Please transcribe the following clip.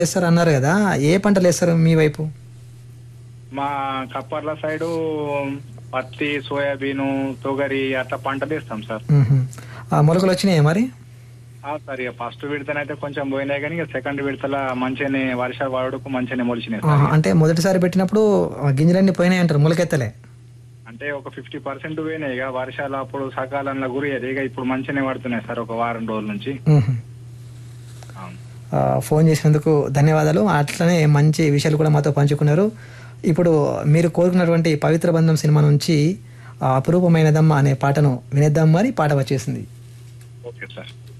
వేస్తారు అన్నారు కదా ఏ పంటలు వేస్తారు మీ వైపు మా కప్పర్ల సైడు పత్తి సోయాబీను తొగరి అట్లా పంటలు వేస్తాం సార్ మ్మ్హ. ఆ మొలకలు వచ్చినాయా మరి ఆ సార్ ఇక ఫస్ట్ విడతనైతే కొంచెం పోయినాయి కానీ ఇక సెకండ్ విడతల మంచిగానే వర్షాలు పడకు మంచిగానే మొలిచినాయి ఆహా, సార్ అంటే మొదటిసారి పెట్టినప్పుడు ఆ గింజలన్నీ పోయినాయి అంటారు మొలకెత్తలే అంటే ఒక ఫిఫ్టీ పర్సెంట్ పోయినాయి ఇక వర్షాలు అప్పుడు సకాలంలో గురియదు ఇక ఇప్పుడు మంచిగానే పడుతున్నాయి సార్ ఒక వారం రోజుల నుంచి మ్మ్హ. అవును. ఆ, ఫోన్ చేసినందుకు ధన్యవాదాలు అట్లనే మంచి విషయాలు కూడా మాతో పంచుకున్నారు ఇప్పుడు మీరు కోరుకున్నటువంటి పవిత్ర బంధం సినిమా నుంచి ఆ, అపురూపమైనదమ్మ అనే పాటను వినేద్దాం మరి పాట వచ్చేసింది ఓకే సార్